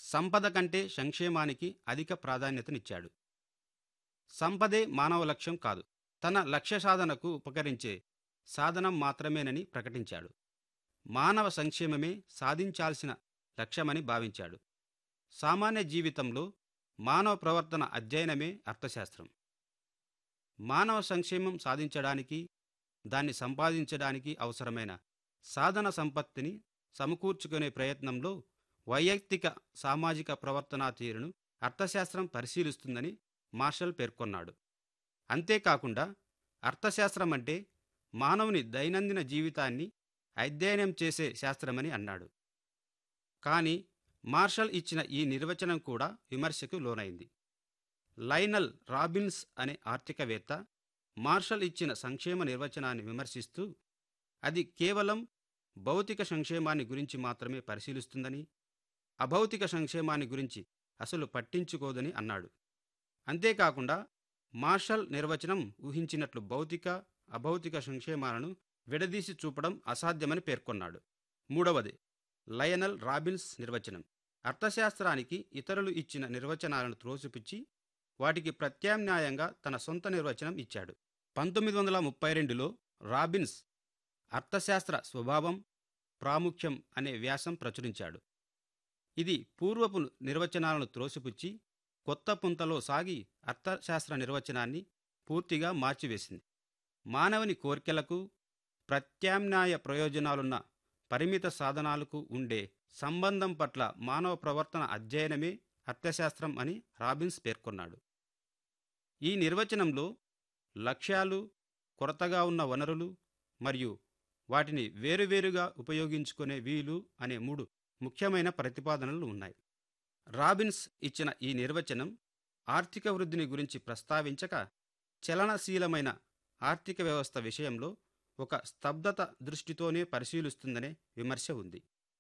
సంపద కంటే సంక్షేమానికి అధిక ప్రాధాన్యతనిచ్చాడు సంపదే మానవ లక్ష్యం కాదు తన లక్ష్య సాధనకు ఉపకరించే సాధనం మాత్రమేనని ప్రకటించాడు మానవ సంక్షేమమే సాధించాల్సిన లక్ష్యమని భావించాడు సామాన్య జీవితంలో మానవ ప్రవర్తన అధ్యయనమే అర్థశాస్త్రం మానవ సంక్షేమం సాధించడానికి దాన్ని సంపాదించడానికి అవసరమైన సాధన సంపత్తిని సమకూర్చుకునే ప్రయత్నంలో వైయక్తిక సామాజిక ప్రవర్తనా తీరును అర్థశాస్త్రం పరిశీలిస్తుందని మార్షల్ పేర్కొన్నాడు అంతేకాకుండా అర్థశాస్త్రం అంటే మానవుని దైనందిన జీవితాన్ని అధ్యయనం చేసే శాస్త్రమని అన్నాడు కానీ మార్షల్ ఇచ్చిన ఈ నిర్వచనం కూడా విమర్శకు లోనైంది లైనల్ రాబిన్స్ అనే ఆర్థికవేత్త మార్షల్ ఇచ్చిన సంక్షేమ నిర్వచనాన్ని విమర్శిస్తూ అది కేవలం భౌతిక సంక్షేమాన్ని గురించి మాత్రమే పరిశీలిస్తుందని అభౌతిక సంక్షేమాన్ని గురించి అసలు పట్టించుకోదని అన్నాడు అంతేకాకుండా మార్షల్ నిర్వచనం ఊహించినట్లు భౌతిక అభౌతిక సంక్షేమాలను విడదీసి చూపడం అసాధ్యమని పేర్కొన్నాడు మూడవది లయనల్ రాబిన్స్ నిర్వచనం అర్థశాస్త్రానికి ఇతరులు ఇచ్చిన నిర్వచనాలను త్రోసిపుచ్చి వాటికి ప్రత్యామ్నాయంగా తన సొంత నిర్వచనం ఇచ్చాడు పంతొమ్మిది వందల ముప్పై రెండులో రాబిన్స్ అర్థశాస్త్ర స్వభావం ప్రాముఖ్యం అనే వ్యాసం ప్రచురించాడు ఇది పూర్వపు నిర్వచనాలను త్రోసిపుచ్చి కొత్త పుంతలో సాగి అర్థశాస్త్ర నిర్వచనాన్ని పూర్తిగా మార్చివేసింది మానవుని కోర్కెలకు ప్రత్యామ్నాయ ప్రయోజనాలున్న పరిమిత సాధనాలకు ఉండే సంబంధం పట్ల మానవ ప్రవర్తన అధ్యయనమే అర్థశాస్త్రం అని రాబిన్స్ పేర్కొన్నాడు ఈ నిర్వచనంలో లక్ష్యాలు కొరతగా ఉన్న వనరులు మరియు వాటిని వేరువేరుగా ఉపయోగించుకునే వీలు అనే మూడు ముఖ్యమైన ప్రతిపాదనలు ఉన్నాయి రాబిన్స్ ఇచ్చిన ఈ నిర్వచనం ఆర్థిక వృద్ధిని గురించి ప్రస్తావించక చలనశీలమైన ఆర్థిక వ్యవస్థ విషయంలో ఒక స్తబ్దత దృష్టితోనే పరిశీలిస్తుందనే విమర్శ ఉంది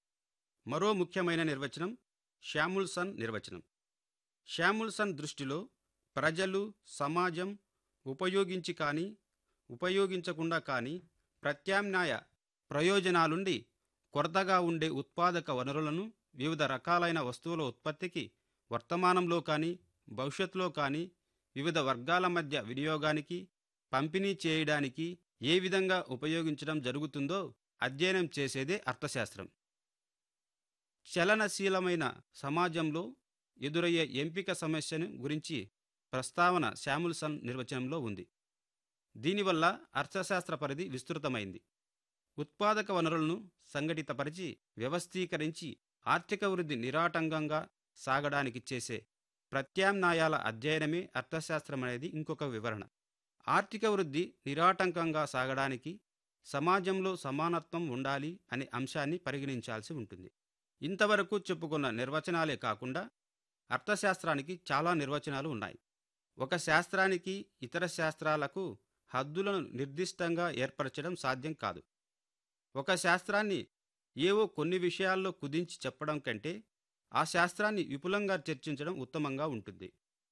మరో ముఖ్యమైన నిర్వచనం షాముల్సన్ నిర్వచనం షాముల్సన్ దృష్టిలో ప్రజలు సమాజం ఉపయోగించి కానీ ఉపయోగించకుండా కానీ ప్రత్యామ్నాయ ప్రయోజనాలుండి కొరతగా ఉండే ఉత్పాదక వనరులను వివిధ రకాలైన వస్తువుల ఉత్పత్తికి వర్తమానంలో కానీ భవిష్యత్తులో కానీ వివిధ వర్గాల మధ్య వినియోగానికి పంపిణీ చేయడానికి ఏ విధంగా ఉపయోగించడం జరుగుతుందో అధ్యయనం చేసేదే అర్థశాస్త్రం చలనశీలమైన సమాజంలో ఎదురయ్యే ఎంపిక సమస్యను గురించి ప్రస్తావన శాముల్సన్ నిర్వచనంలో ఉంది దీనివల్ల అర్థశాస్త్ర పరిధి విస్తృతమైంది ఉత్పాదక వనరులను సంఘటితపరిచి వ్యవస్థీకరించి ఆర్థిక వృద్ధి నిరాటంకంగా సాగడానికి చేసే ప్రత్యామ్నాయాల అధ్యయనమే అర్థశాస్త్రం అనేది ఇంకొక వివరణ ఆర్థిక వృద్ధి నిరాటంకంగా సాగడానికి సమాజంలో సమానత్వం ఉండాలి అనే అంశాన్ని పరిగణించాల్సి ఉంటుంది ఇంతవరకు చెప్పుకున్న నిర్వచనాలే కాకుండా అర్థశాస్త్రానికి చాలా నిర్వచనాలు ఉన్నాయి ఒక శాస్త్రానికి ఇతర శాస్త్రాలకు హద్దులను నిర్దిష్టంగా ఏర్పరచడం సాధ్యం కాదు ఒక శాస్త్రాన్ని ఏవో కొన్ని విషయాల్లో కుదించి చెప్పడం కంటే ఆ శాస్త్రాన్ని విపులంగా చర్చించడం ఉత్తమంగా ఉంటుంది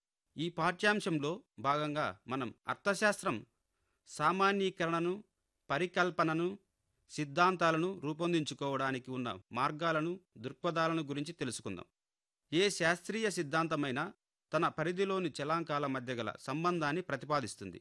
ఈ పాఠ్యాంశంలో భాగంగా మనం అర్థశాస్త్రం సామాన్యీకరణను పరికల్పనను సిద్ధాంతాలను రూపొందించుకోవడానికి ఉన్న మార్గాలను దృక్పథాలను గురించి తెలుసుకుందాం ఏ శాస్త్రీయ సిద్ధాంతమైనా తన పరిధిలోని చలాంకాల మధ్య గల సంబంధాన్ని ప్రతిపాదిస్తుంది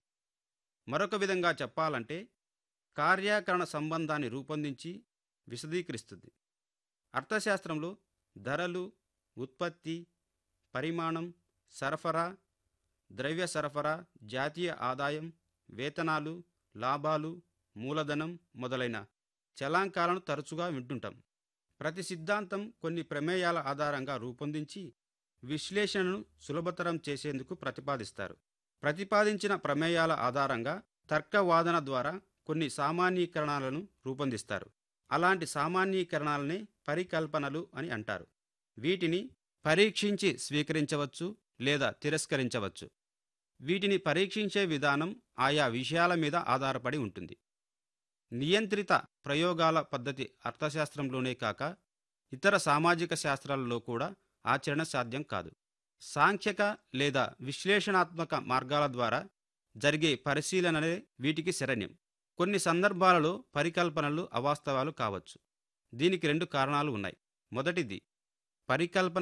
మరొక విధంగా చెప్పాలంటే కార్యాకరణ సంబంధాన్ని రూపొందించి విశదీకరిస్తుంది అర్థశాస్త్రంలో ధరలు ఉత్పత్తి పరిమాణం సరఫరా ద్రవ్య సరఫరా జాతీయ ఆదాయం వేతనాలు లాభాలు మూలధనం మొదలైన చలాంకాలను తరచుగా వింటుంటాం ప్రతి సిద్ధాంతం కొన్ని ప్రమేయాల ఆధారంగా రూపొందించి విశ్లేషణను సులభతరం చేసేందుకు ప్రతిపాదిస్తారు ప్రతిపాదించిన ప్రమేయాల ఆధారంగా తర్కవాదన ద్వారా కొన్ని సామాన్యీకరణాలను రూపొందిస్తారు అలాంటి సామాన్యీకరణాలనే పరికల్పనలు అని అంటారు వీటిని పరీక్షించి స్వీకరించవచ్చు లేదా తిరస్కరించవచ్చు వీటిని పరీక్షించే విధానం ఆయా విషయాల మీద ఆధారపడి ఉంటుంది నియంత్రిత ప్రయోగాల పద్ధతి అర్థశాస్త్రంలోనే కాక ఇతర సామాజిక శాస్త్రాలలో కూడా ఆచరణ సాధ్యం కాదు సాంఖ్యక లేదా విశ్లేషణాత్మక మార్గాల ద్వారా జరిగే పరిశీలనలే వీటికి శరణ్యం కొన్ని సందర్భాలలో పరికల్పనలు అవాస్తవాలు కావచ్చు దీనికి రెండు కారణాలు ఉన్నాయి మొదటిది పరికల్పన